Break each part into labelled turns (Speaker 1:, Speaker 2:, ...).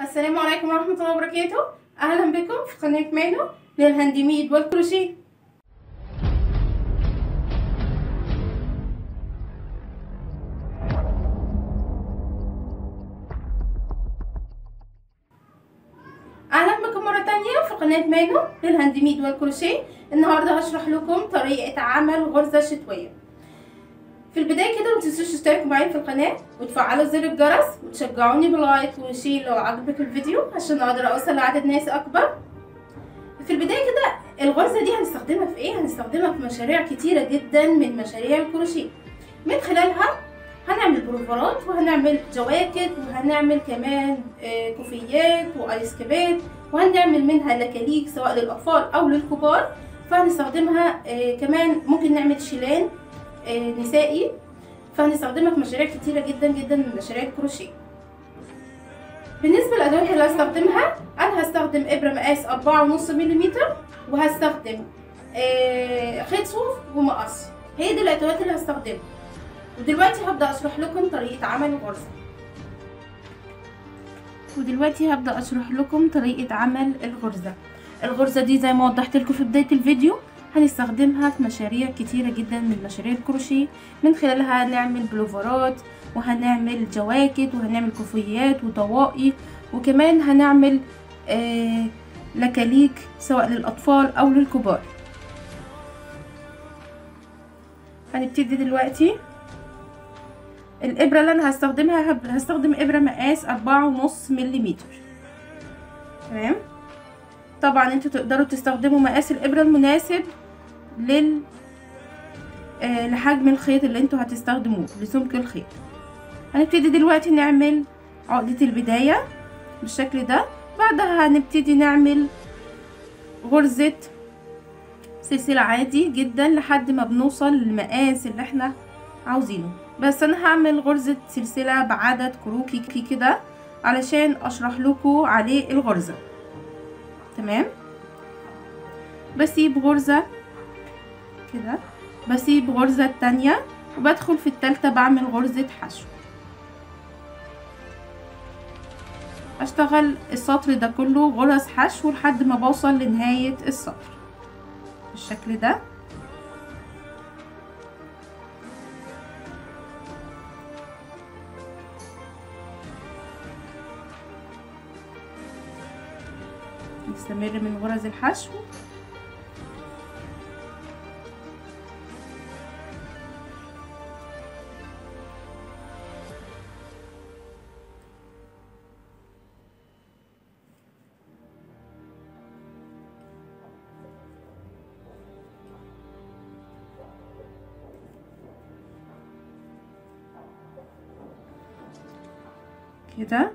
Speaker 1: السلام عليكم ورحمة الله وبركاته أهلا بكم في قناة مانو للهاند ميد والكروشيه أهلا بكم مرة تانية في قناة مانو للهاند ميد والكروشيه النهاردة هشرح لكم طريقة عمل غرزة شتوية في البداية كده متنسوش تشتركوا معايا في القناة وتفعلوا زر الجرس وتشجعوني بلايك وشير لو عجبك الفيديو عشان اقدر اوصل لعدد ناس اكبر في البداية كده الغرزة دي هنستخدمها في ايه؟ هنستخدمها في مشاريع كتيرة جدا من مشاريع الكروشيه من خلالها هنعمل بروفرات وهنعمل جواكت وهنعمل كمان كوفيات وايس كابات وهنعمل منها لكاليك سواء للاطفال او للكبار فهنستخدمها كمان ممكن نعمل شيلان نسائي فهنستخدمها في مشاريع كتيرة جدا جدا من مشاريع الكروشيه بالنسبة للأدوات اللي هستخدمها أنا هستخدم إبرة مقاس أربعة ونص مليمتر وهستخدم خيط صوف ومقص هي دي الأدوات اللي هستخدمها ودلوقتي هبدأ أشرح لكم طريقة عمل الغرزة ودلوقتي هبدأ أشرح لكم طريقة عمل الغرزة الغرزة دي زي ما وضحت لكم في بداية الفيديو هنستخدمها في مشاريع كتيرة جدا من مشاريع الكروشيه من خلالها هنعمل بلوفرات وهنعمل جواكت وهنعمل كوفيات وطواقي وكمان هنعمل آه لكاليك سواء للأطفال أو للكبار هنبتدي دلوقتي الإبرة اللي أنا هستخدمها هستخدم إبرة مقاس أربعة ونص مليمتر تمام طبعا انتوا تقدروا تستخدموا مقاس الإبرة المناسب لل آه لحجم الخيط اللي انتوا هتستخدموه لسمك الخيط هنبتدي دلوقتي نعمل عقدة البداية بالشكل ده بعدها هنبتدي نعمل غرزة سلسلة عادي جدا لحد ما بنوصل للمقاس اللي احنا عاوزينه بس انا هعمل غرزة سلسلة بعدد كروكي كده علشان اشرح لكم عليه الغرزة تمام بسيب غرزة كده بسيب غرزة التانية وبدخل في التالتة بعمل غرزة حشو اشتغل السطر ده كله غرز حشو لحد ما بوصل لنهاية السطر بالشكل ده نستمر من غرز الحشو كده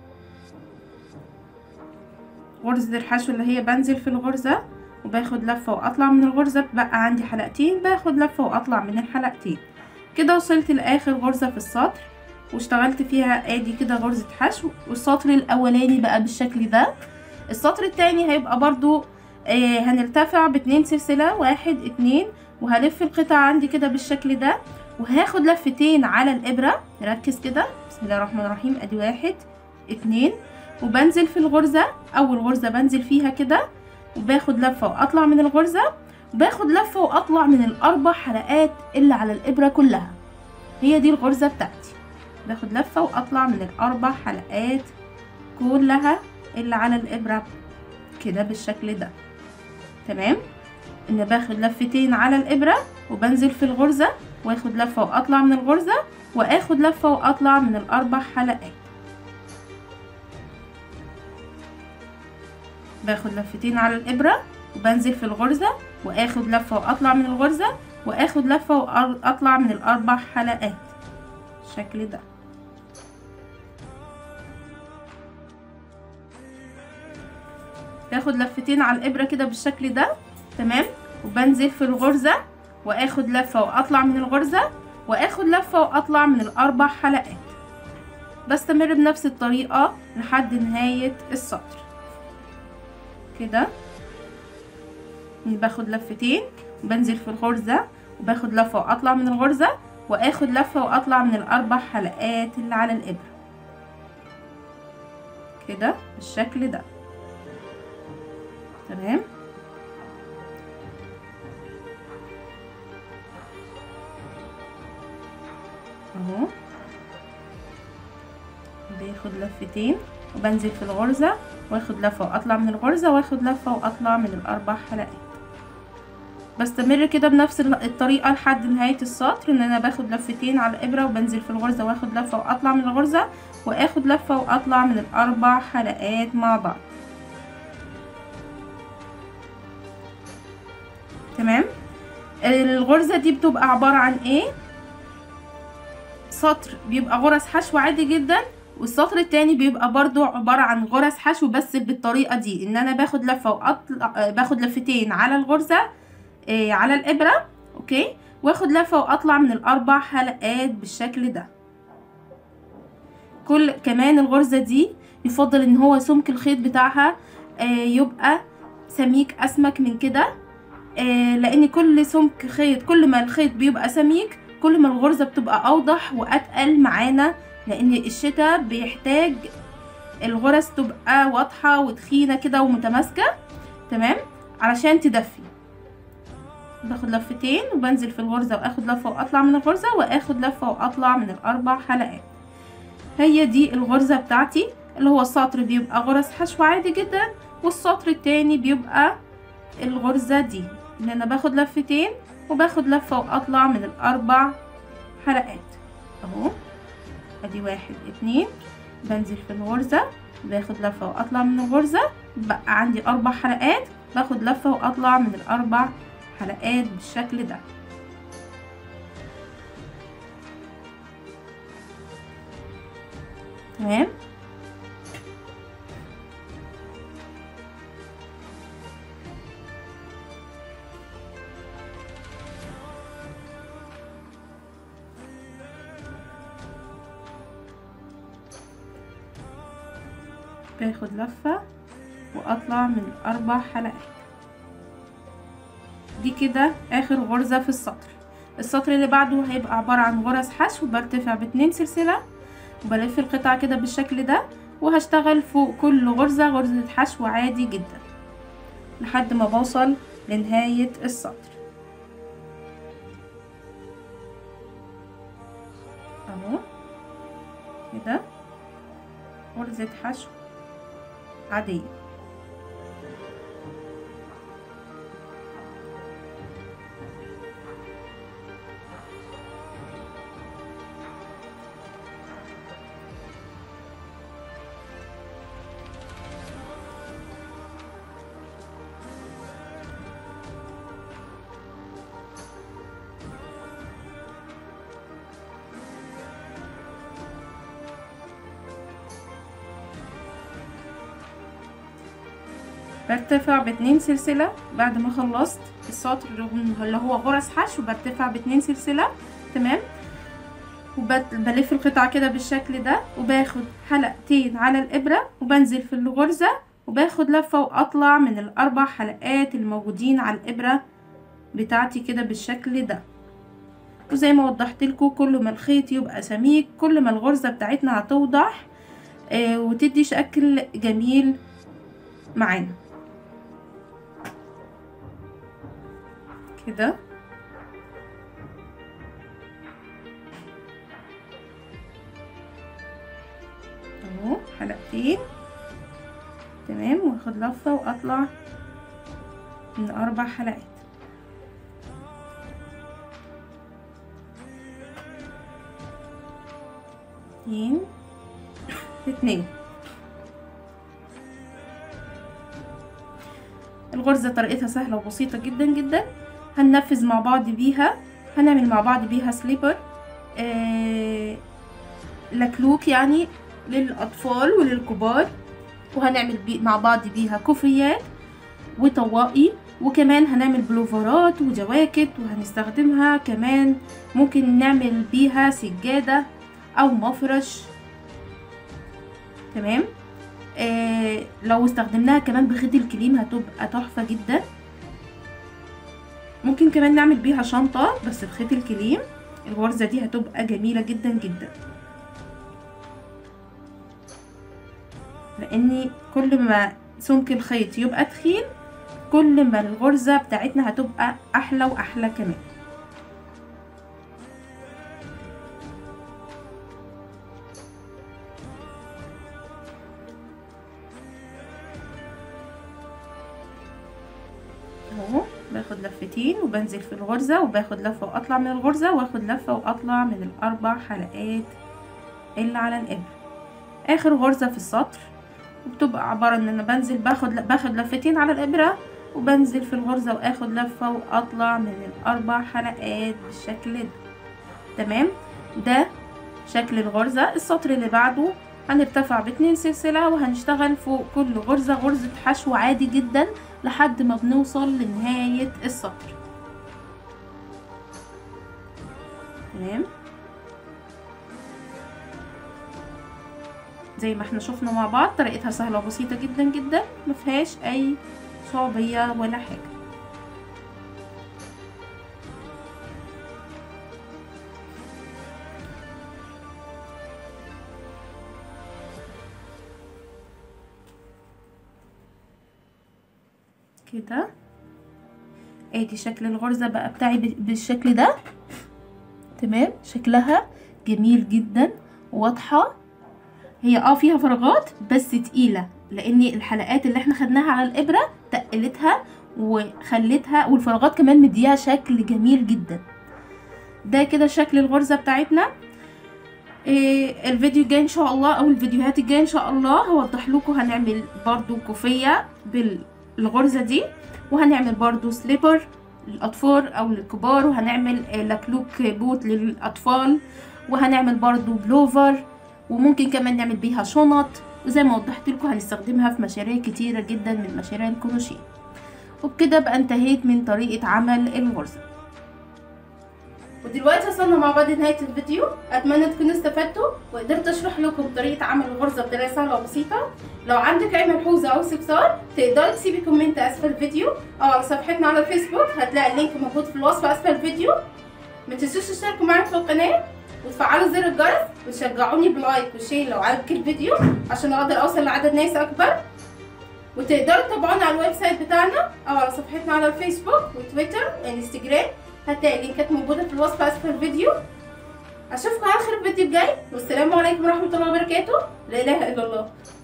Speaker 1: غرزة الحشو اللي هي بنزل في الغرزة وباخد لفة واطلع من الغرزة بقى عندي حلقتين باخد لفة واطلع من الحلقتين كده وصلت لاخر غرزة في السطر واشتغلت فيها ادي كده غرزة حشو والسطر الاولاني بقى بالشكل ده السطر التاني هيبقى برضو آه هنرتفع باتنين سلسلة واحد اتنين وهلف القطعة عندي كده بالشكل ده وهاخد لفتين على الابرة نركز كده بسم الله الرحمن الرحيم ادي واحد اتنين وبنزل في الغرزة اول غرزة بنزل فيها كده وباخد لفة واطلع من الغرزة وباخد لفة واطلع من الاربع حلقات اللي على الابرة كلها هي دي الغرزة بتاعتي باخد لفة واطلع من الاربع حلقات كلها اللي على الابرة كده بالشكل ده تمام ان باخد لفتين على الابرة وبنزل في الغرزة واخد لفة واطلع من الغرزة واخد لفة واطلع من الاربع حلقات باخد لفتين على الابرة وبنزل في الغرزة واخد لفة واطلع من الغرزة واخد لفة واطلع من الاربع حلقات بالشكل ده باخد لفتين على الابرة كده بالشكل ده تمام وبنزل في الغرزة واخد لفة واطلع من الغرزة واخد لفة واطلع من الاربع حلقات بستمر بنفس الطريقة لحد نهاية السطر كده باخد لفتين بنزل في الغرزة وباخد لفة واطلع من الغرزة واخد لفة واطلع من الاربع حلقات اللي على الابرة كده بالشكل ده تمام اهو باخد لفتين وبنزل في الغرزة واخد لفة واطلع من الغرزة واخد لفة واطلع من الاربع حلقات بستمر كده بنفس الطريقة لحد نهاية السطر ان انا باخد لفتين على الابرة وبنزل في الغرزة واخد لفة واطلع من الغرزة واخد لفة واطلع من الاربع حلقات مع بعض تمام الغرزة دي بتبقى عبارة عن ايه سطر بيبقى غرز حشو عادي جدا والسطر التاني بيبقى برضو عبارة عن غرز حشو بس بالطريقة دي ان انا باخد لفة واطلع باخد لفتين على الغرزة إيه على الابرة اوكي واخد لفة واطلع من الاربع حلقات بالشكل ده كل كمان الغرزة دي يفضل ان هو سمك الخيط بتاعها إيه يبقى سميك اسمك من كده إيه لان كل سمك خيط كل ما الخيط بيبقى سميك كل ما الغرزة بتبقى اوضح واتقل معانا لان الشتاء بيحتاج الغرز تبقى واضحة وتخينة كده ومتماسكة تمام علشان تدفي باخد لفتين وبنزل في الغرزة واخد لفة واطلع من الغرزة واخد لفة واطلع من الاربع حلقات هي دي الغرزة بتاعتي اللي هو السطر بيبقى غرز حشو عادي جدا والسطر التاني بيبقى الغرزة دي ان انا باخد لفتين وباخد لفة واطلع من الاربع حلقات اهو ادي واحد اتنين بنزل في الغرزة باخد لفة واطلع من الغرزة بقى عندي اربع حلقات باخد لفة واطلع من الاربع حلقات بالشكل ده تمام باخد لفة واطلع من الاربع حلقات دي كده اخر غرزة في السطر السطر اللي بعده هيبقى عبارة عن غرز حشو برتفع باتنين سلسلة وبلف القطعة كده بالشكل ده وهشتغل فوق كل غرزة غرزة حشو عادي جدا لحد ما بوصل لنهاية السطر اهو كده غرزة حشو عادية برتفع باتنين سلسلة بعد ما خلصت السطر اللي هو غرز حشو برتفع باتنين سلسلة تمام وبلف القطعة كده بالشكل ده وباخد حلقتين على الإبرة وبنزل في الغرزة وباخد لفة وأطلع من الأربع حلقات الموجودين على الإبرة بتاعتي كده بالشكل ده وزي ما وضحت لكم كل ما الخيط يبقى سميك كل ما الغرزة بتاعتنا هتوضح آه وتدي شكل جميل معانا كده اهو حلقتين تمام واخد لفة واطلع من اربع حلقات اتنين اتنين الغرزة طريقتها سهلة وبسيطة جدا جدا هننفذ مع بعض بيها هنعمل مع بعض بيها سليبر آه لكلوك يعني للأطفال وللكبار وهنعمل بي مع بعض بيها كوفيات وطواقي وكمان هنعمل بلوفرات وجواكت وهنستخدمها كمان ممكن نعمل بيها سجادة أو مفرش تمام آه لو استخدمناها كمان بخيط الكليم هتبقى تحفة جدا ممكن كمان نعمل بيها شنطة بس بخيط الكليم الغرزة دي هتبقى جميلة جدا جدا لاني كل ما سمك الخيط يبقى تخين كل ما الغرزة بتاعتنا هتبقى احلى واحلى كمان اهو باخد لفتين وبنزل في الغرزة وباخد لفة واطلع من الغرزة واخد لفة واطلع من الاربع حلقات اللي على الابرة اخر غرزة في السطر وبتبقى عبارة ان انا بنزل باخد باخد لفتين على الابرة وبنزل في الغرزة واخد لفة واطلع من الاربع حلقات بالشكل ده تمام ده شكل الغرزة السطر اللي بعده هنرتفع باتنين سلسلة وهنشتغل فوق كل غرزة غرزة حشو عادي جدا لحد ما بنوصل لنهاية السطر تمام زي ما احنا شفنا مع بعض طريقتها سهلة وبسيطة جدا جدا مفيهاش اي صعوبية ولا حاجة كده ادي شكل الغرزة بقى بتاعي بالشكل ده تمام شكلها جميل جدا واضحة هي اه فيها فراغات بس تقيلة لان الحلقات اللي احنا خدناها على الابرة تقلتها وخلتها والفراغات كمان مديها شكل جميل جدا ده كده شكل الغرزة بتاعتنا إيه الفيديو الجاي ان شاء الله او الفيديوهات الجايه ان شاء الله هوضح لكم هنعمل برضو كوفية بالغرزة دي وهنعمل برضو سليبر للاطفال او للكبار وهنعمل لكلوك بوت للاطفال وهنعمل برضو بلوفر وممكن كمان نعمل بيها شنط وزي ما وضحت لكم هنستخدمها في مشاريع كتيرة جدا من مشاريع الكروشيه وبكده بقى انتهيت من طريقة عمل الغرزة ودلوقتي وصلنا مع بعض نهاية الفيديو اتمنى تكونوا استفدتوا وقدرت اشرح لكم طريقة عمل الغرزة بطريقة سهلة وبسيطة لو عندك اي ملحوظة او استفسار تقدري تسيبي كومنت اسفل الفيديو او على صفحتنا على الفيسبوك هتلاقي اللينك موجود في الوصف اسفل الفيديو ما تنسوش تشتركوا معانا في القناة وتفعلوا زر الجرس وتشجعوني بلايك وشير لو عجبك الفيديو عشان اقدر اوصل لعدد ناس اكبر وتقدروا تتابعونا على الويب سايت بتاعنا او على صفحتنا على الفيسبوك وتويتر وانستجرام هتلاقي اللينكات موجوده في الوصف اسفل الفيديو اشوفكم على خير الفيديو الجاي والسلام عليكم ورحمه الله وبركاته لا اله الا الله